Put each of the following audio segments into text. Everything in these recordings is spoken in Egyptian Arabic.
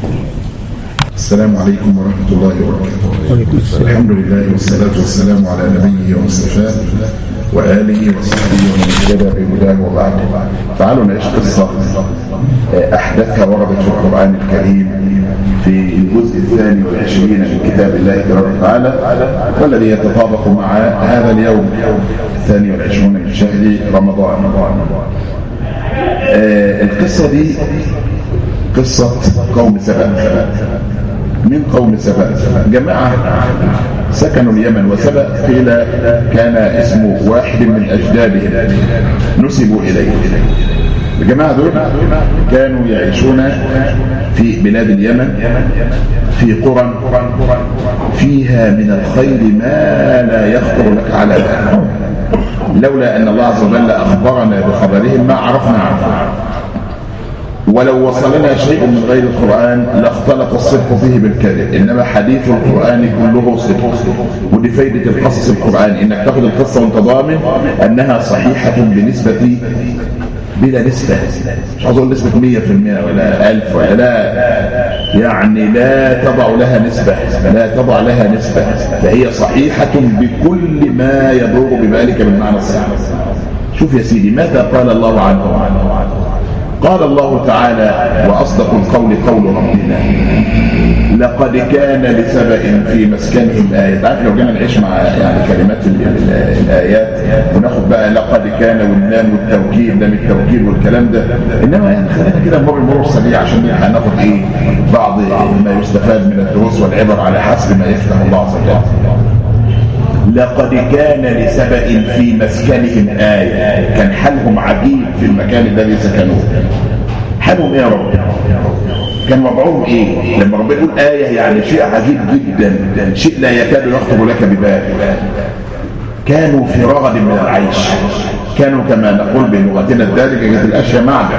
السلام عليكم ورحمة الله وبركاته الحمد لله والصلاة والسلام على نبيه ومصطفاه وآله وصحبه ومن اهتدى بهداه وبعد تعالوا نعيش قصة أحدثها وردت في القرآن الكريم في الجزء الثاني والعشرين من كتاب الله تبارك وتعالى والذي يتطابق مع هذا اليوم الثاني والعشرون من شهر رمضان القصة دي قصة قوم سبأ من قوم سبأ جماعة سكنوا اليمن وسبأ قيل كان اسم واحد من أجدادهم نسبوا إليه الجماعة دول كانوا يعيشون في بلاد اليمن في قرى فيها من الخير ما لا يخطر لك على بال لولا أن الله عز وجل أخبرنا بخبرهم ما عرفنا عنه ولو وصلنا شيء من غير القرآن لاختلط الصدق فيه بالكذب إنما حديث القرآن كله صدق ودي فايدة القصص القرآن إنك تاخد القصة وانت ضامن أنها صحيحة بنسبة بلا نسبة مش عاوز اقول نسبة 100% ولا 1000 ولا لا يعني لا تضع لها نسبة لا تضع لها نسبة فهي صحيحة بكل ما يدور بذلك من معنى الصحيح شوف يا سيدي ماذا قال الله عنه قال الله تعالى وأصدق القول قول ربنا لقد كان لسبأ في مسكنهم آية تعرف لو جينا نعيش مع يعني كلمات الآيات وناخد بقى لقد كان والنام والتوكيد لام التوكيد والكلام ده إنما يعني خلينا كده نمر المرور سريع عشان نلحق ناخد إيه بعض ما يستفاد من الدروس والعبر على حسب ما يفتح الله عز وجل لقد كان لسبأ في مسكنهم آية كان حالهم عجيب في المكان الذي سكنوه حالهم ايه يا رب كان وضعهم ايه لما ربنا يقول آية يعني شيء عجيب جدا شيء لا يكاد يخطر لك ببال كانوا في رغد من العيش كانوا كما نقول بلغتنا الدارجة الأشياء معدن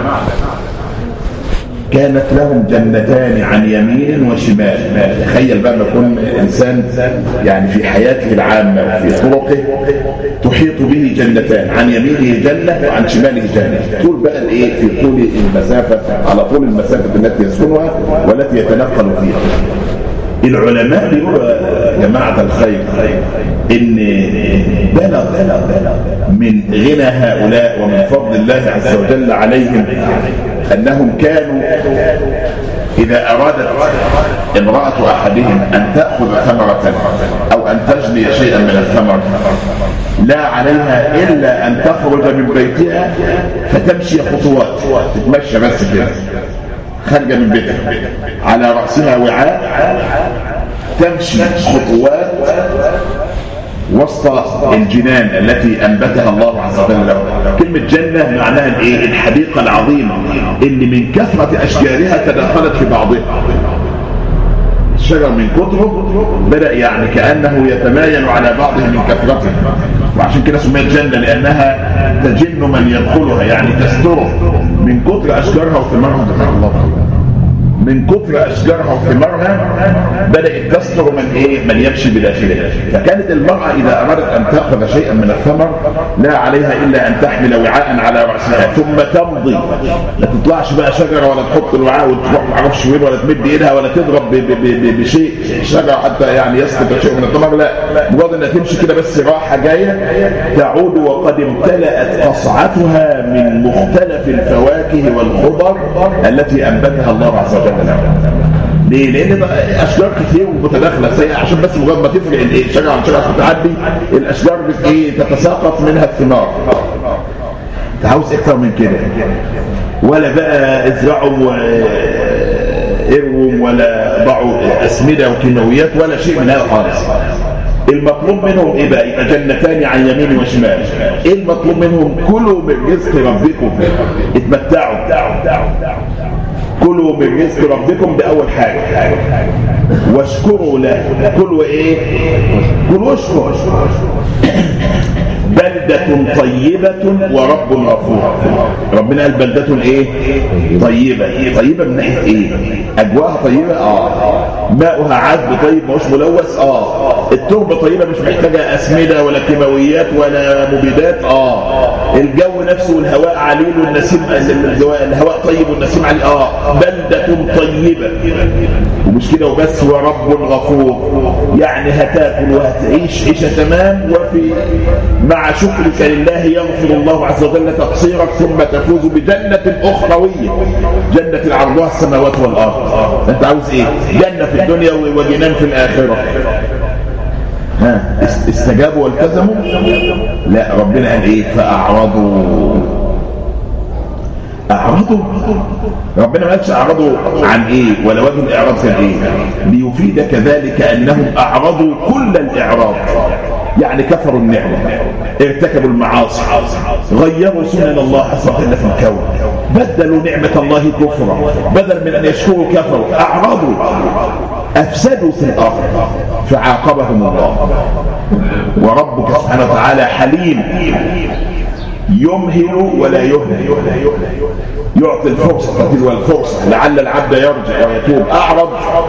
كانت لهم جنتان عن يمين وشمال تخيل بقى ما يكون انسان يعني في حياته العامه وفي طرقه تحيط به جنتان عن يمينه جنه وعن شماله جنه طول بقى الايه في طول المسافه على طول المسافه التي يسكنها والتي يتنقل فيها العلماء بيقولوا يا جماعة الخير ان بلغ من غنى هؤلاء ومن فضل الله عز وجل عليهم انهم كانوا اذا ارادت امرأة احدهم ان تأخذ ثمرة او ان تجني شيئا من الثمر لا عليها الا ان تخرج من بيتها فتمشي خطوات تتمشى بس كده خارجه من بيتها على رأسها وعاء تمشي خطوات وسط الجنان التي أنبتها الله عز وجل له كلمة جنة معناها الايه الحديقة العظيمة اللي من كثرة أشجارها تداخلت في بعضها الشجر من كتره بدأ يعني كأنه يتمايل على بعضه من كثرته وعشان كده سميت جنة لأنها تجن من يدخلها يعني تستره من كتر أشجارها وثمارها سبحان الله من كتر أشجارها وثمارها بدأت تستر من إيه؟ من يمشي بداخلها فكانت المرأة إذا أرادت أن تأخذ شيئا من الثمر لا عليها إلا أن تحمل وعاء على رأسها ثم تمضي لا تطلعش بقى شجرة ولا تحط الوعاء وتروح ما اعرفش وين ولا تمد إيدها ولا تضرب ب ب ب بشيء شجرة حتى يعني يسقط شيء من الثمر لا مجرد أنها تمشي كده بس راحة جاية تعود وقد امتلأت قصعتها من مختلف الفواكه والخضر التي أنبتها الله عز وجل ليه؟ لان اشجار كتير ومتداخله عشان بس مجرد ما تفرق الايه شجره عن شجره عشان تعدي الاشجار بت ايه تتساقط منها الثمار انت عاوز اكتر من كده ولا بقى ازرعوا اروم ولا ضعوا اسمده وكيماويات ولا شيء من هذا خالص المطلوب منهم ايه بقى يبقى جنتان عن يمين وشمال ايه المطلوب منهم كلوا من رزق ربكم اتمتعوا كلوا من رزق ربكم بأول حاجة واشكروا له كلوا ايه كلوا واشكروا بلدة طيبة ورب غفور ربنا قال بلدة ايه طيبة طيبة من ناحية ايه اجواءها طيبة اه ماؤها عذب طيب مش ملوث اه التربة طيبة مش محتاجة اسمدة ولا كيماويات ولا مبيدات اه الجو نفسه والهواء عليل والنسيم الهواء طيب والنسيم عليه اه بلدة طيبة ومش كده وبس هو رب غفور يعني هتاكل وهتعيش عيشه تمام وفي مع شكرك لله يغفر الله عز وجل تقصيرك ثم تفوز بجنه اخرويه جنه عرضها السماوات والارض انت عاوز ايه جنه في الدنيا وجنان في الاخره ها استجابوا والتزموا لا ربنا قال ايه فاعرضوا اعرضوا ربنا ما قالش اعرضوا عن ايه ولا وجه الاعراض كان ايه ليفيدك ذلك انهم اعرضوا كل الاعراض يعني كفروا النعمه ارتكبوا المعاصي غيروا سنن الله عز وجل في الكون بدلوا نعمه الله كفرا بدل من ان يشكروا كفروا اعرضوا افسدوا في الارض فعاقبهم الله وربك سبحانه وتعالى حليم يمهل ولا يهمل يعطي الفرصة تلو الفرصة لعل العبد يرجع ويتوب أعرض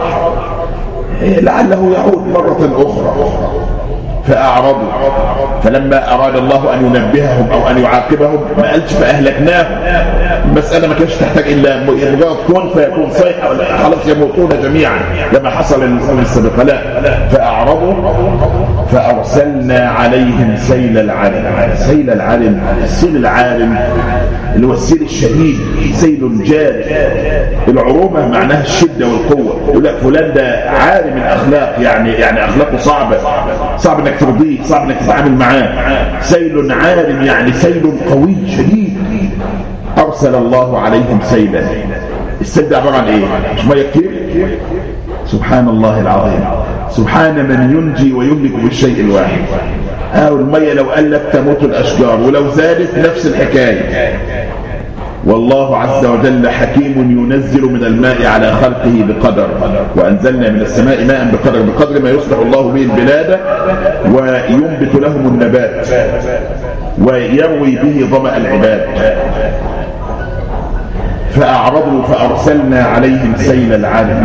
لعله يعود مرة أخرى فأعرضوا فلما أراد الله أن ينبههم أو أن يعاقبهم ما قالش فأهلكناهم المسألة ما كانش تحتاج إلا مجرد كون فيكون صيحة ولا خلاص يموتون جميعا لما حصل السابقة لا فأعرضوا فأرسلنا عليهم سيل العالم سيل العالم السيل العالم اللي هو السيل الشديد سيل جارف العروبة معناها الشدة والقوة يقول لك فلان ده عالم الأخلاق يعني يعني أخلاقه صعبة صعب انك ترضيه صعب انك تتعامل معاه سيل عالم يعني سيل قوي شديد أرسل الله عليهم سيلا السيل ده عبارة عن إيه؟ مش مية كتير؟ سبحان الله العظيم سبحان من ينجي ويهلك بالشيء الواحد أو المية لو قلت تموت الأشجار ولو زادت نفس الحكاية والله عز وجل حكيم ينزل من الماء على خلقه بقدر وأنزلنا من السماء ماء بقدر بقدر ما يصلح الله به البلاد وينبت لهم النبات ويروي به ظمأ العباد فأعرضوا فأرسلنا عليهم سيل العالم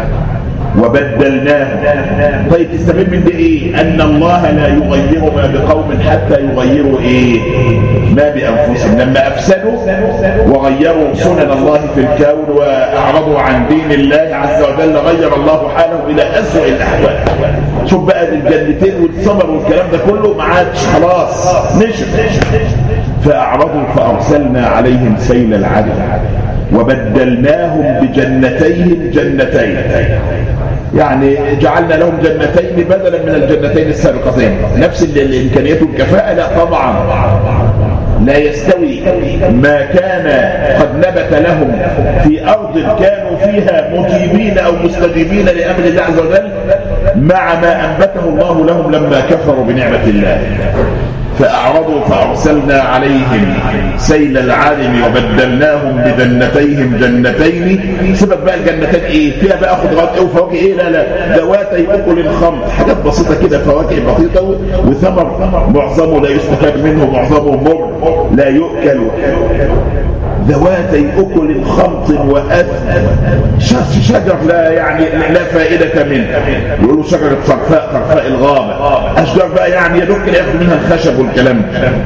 وبدلناهم طيب تستفيد من ده ايه ان الله لا يغير ما بقوم حتى يغيروا ايه ما بانفسهم لما افسدوا وغيروا سنن الله في الكون واعرضوا عن دين الله عز وجل غير الله حالهم الى اسوء الاحوال شوف بقى الجنتين والصبر والكلام ده كله ما عادش خلاص نشف فاعرضوا فارسلنا عليهم سيل العدل وبدلناهم بجنتين جنتين يعني جعلنا لهم جنتين بدلا من الجنتين السابقتين نفس الامكانيات والكفاءه لا طبعا لا يستوي ما كان قد نبت لهم في أرض كانوا فيها مجيبين أو مستجيبين لأمر الله عز وجل مع ما أنبته الله لهم لما كفروا بنعمة الله فأعرضوا فأرسلنا عليهم سيل العالم وبدلناهم بجنتيهم جنتين سبب بقى الجنتين ايه فيها بقى خضروات ايه وفواكه ايه لا لا ذواتي اكل خمط حاجات بسيطه كده فواكه بسيطه وثمر معظمه لا يستفاد منه معظمه مر لا يؤكل ذواتي أكل خمط وأثل شجر لا يعني لا فائدة منه يقولوا شجرة صرفاء صرفاء الغابة أشجار بقى يعني يدك ياخذ منها الخشب والكلام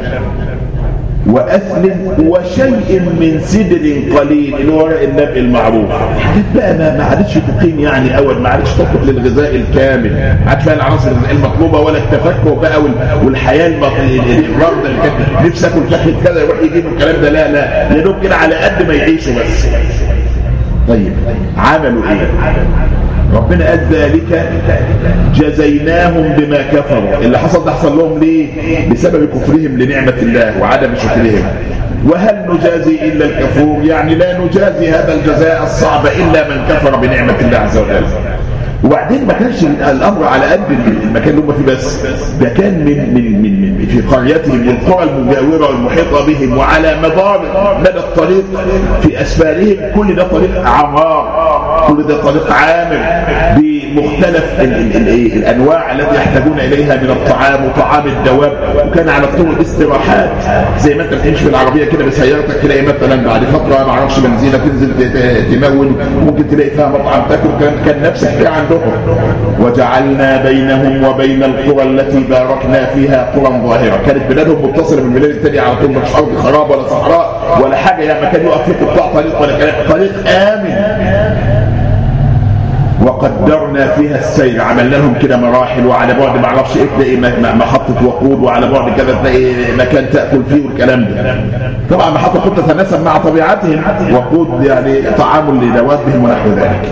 وأثل وشيء من سدر قليل اللي هو ورق النبق المعروف حاجات بقى ما ما عادتش تقيم يعني أول ما عادتش تطلق للغذاء الكامل عاد فيها العناصر المطلوبة ولا التفكر بقى والحياة الرغدة اللي كانت نفسي اكل فاكهة كذا يروح يجيب الكلام ده لا لا يا دوب كده على قد ما يعيشوا بس طيب عملوا ايه ربنا قال ذلك جزيناهم بما كفروا اللي حصل ده حصل لهم ليه بسبب كفرهم لنعمة الله وعدم شكرهم وهل نجازي إلا الكفور يعني لا نجازي هذا الجزاء الصعب إلا من كفر بنعمة الله عز وجل وبعدين ما كانش الامر على قد المكان اللي هم فيه بس ده كان من من من, من في قريتهم والقرى المجاوره والمحيطه بهم وعلى مدار مدى الطريق في اسفارهم كل ده طريق عمار كل ده طريق عامر بمختلف ال ال ال الانواع التي يحتاجون اليها من الطعام وطعام الدواب وكان على الطرق استراحات زي ما انت بتمشي في العربيه كده بسيارتك تلاقي مثلا بعد فتره ما اعرفش بنزينه تنزل تمون ممكن تلاقي فيها مطعم تاكل كان كان نفس الحكايه عندهم وجعلنا بينهم وبين القرى التي باركنا فيها قرى ظاهره كانت بلادهم متصله بالبلاد الثانيه على طول مش ارض خراب ولا صحراء ولا حاجه يعني مكان يقف فيه قطاع طريق ولا كلام طريق امن وقدرنا فيها السير عملنا لهم كده مراحل وعلى بعد ما اعرفش ايه تلاقي محطه وقود وعلى بعد كذا تلاقي مكان تاكل فيه والكلام ده طبعا محطه وقود تتناسب مع طبيعتهم وقود يعني طعام لدوابهم ونحو ذلك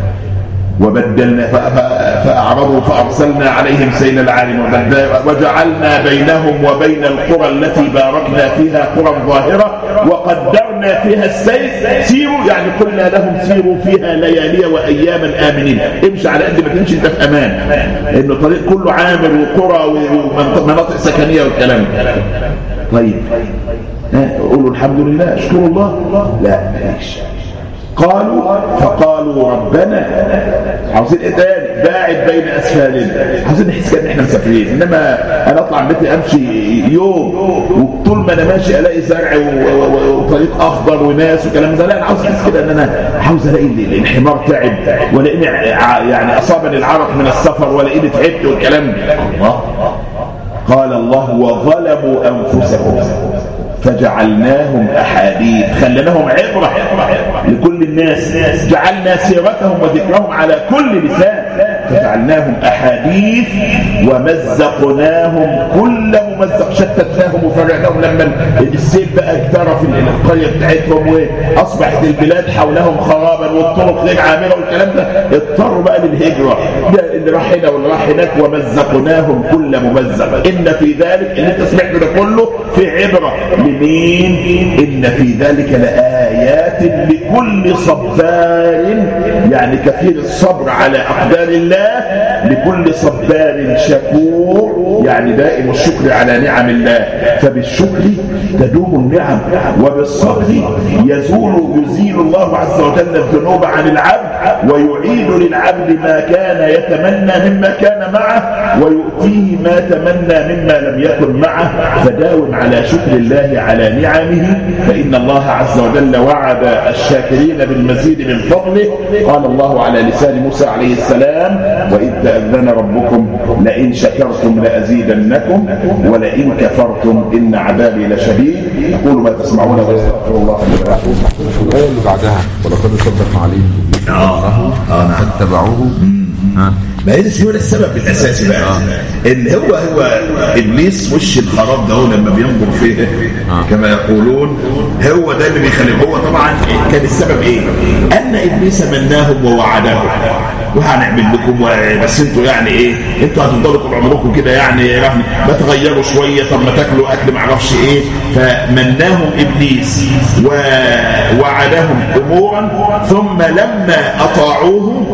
وبدلنا فأعرضوا فأرسلنا عليهم سيل العالم وجعلنا بينهم وبين القرى التي باركنا فيها قرى ظاهرة وقدرنا فيها السير سيروا يعني قلنا لهم سيروا فيها ليالي وأياما آمنين امشي على قد ما تمشي انت في أمان إنه الطريق كله عامر وقرى ومناطق سكنية والكلام طيب قولوا الحمد لله اشكروا الله لا ماليش قالوا فقالوا ربنا عاوزين ايه تاني باعد بين اسفالنا عاوزين نحس كان احنا مسافرين انما انا اطلع من بيتي امشي يوم وطول ما انا ماشي الاقي زرع وطريق اخضر وناس وكلام ده لا انا عاوز احس كده ان انا عاوز الاقي الحمار تعب ولاقيني يعني اصابني العرق من السفر ولاقيني تعبت والكلام ده الله قال الله وظلموا انفسهم فجعلناهم أحاديث خلناهم عبرة لكل الناس جعلنا سيرتهم وذكرهم على كل لسان فجعلناهم أحاديث ومزقناهم كل ممزق شتتناهم وفرعناهم لما السيل بقى اكترف القرية بتاعتهم وأصبحت البلاد حولهم خرابا والطرق غير عامرة والكلام ده اضطروا بقى للهجرة ده اللي راح هنا واللي راح هناك ومزقناهم كل ممزق إن في ذلك اللي انت سمعته ده كله في عبرة لمين إن في ذلك لآيات لكل صبار يعني كثير الصبر على أقدار الله لكل صبار شكور يعني دائم الشكر على نعم الله فبالشكر تدوم النعم وبالصبر يزول يزيل الله عز وجل الذنوب عن العبد ويعيد للعبد ما كان يتمنى مما كان معه ويؤتيه ما تمنى مما لم يكن معه فداوم على شكر الله على نعمه فإن الله عز وجل وعد الشاكرين بالمزيد من فضله قال الله على لسان موسى عليه السلام وإذ تأذن ربكم لئن شكرتم لأزيدنكم ولئن كفرتم إن عذابي لشديد أقول ما تسمعون واستغفر الله لي ولكم الآية اللي بعدها ولقد صدق عليهم اه اه نعم فاتبعوه ما هي هو ده السبب الاساسي بقى ان هو هو ابليس وش الخراب ده هو لما بينظر فيه كما يقولون هو ده اللي بيخليه هو طبعا كان السبب ايه ان ابليس مناهم ووعدهم وهنعمل لكم بس انتوا يعني ايه انتوا هتفضلوا طول عمركم كده يعني ما تغيروا شويه طب ما تاكلوا اكل ما اعرفش ايه فمناهم ابليس ووعدهم امورا ثم لما اطاعوه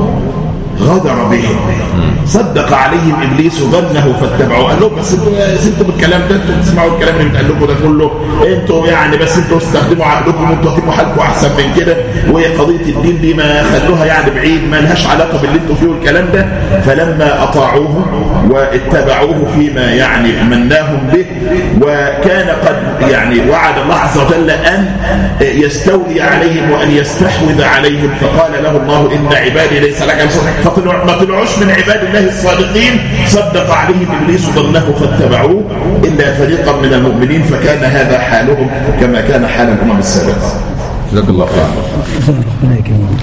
غدر بهم صدق عليهم ابليس ظنه فاتبعوه قال لهم بس انتوا سبتوا بالكلام ده انتوا بتسمعوا الكلام اللي بيتقال لكم ده كله انتوا يعني بس انتوا استخدموا عقلكم وانتوا هتبقوا حالكم احسن من كده وهي قضيه الدين دي ما خلوها يعني بعيد ما لهاش علاقه باللي انتوا فيه والكلام ده فلما اطاعوه واتبعوه فيما يعني مناهم به وكان قد يعني وعد الله عز وجل ان يستولي عليهم وان يستحوذ عليهم فقال له الله ان عبادي ليس لك ما طلعوش من عباد الله الصادقين صدق عليهم ابليس ظنه فاتبعوه الا فريقا من المؤمنين فكان هذا حالهم كما كان حال الامم السابقه جزاك الله خير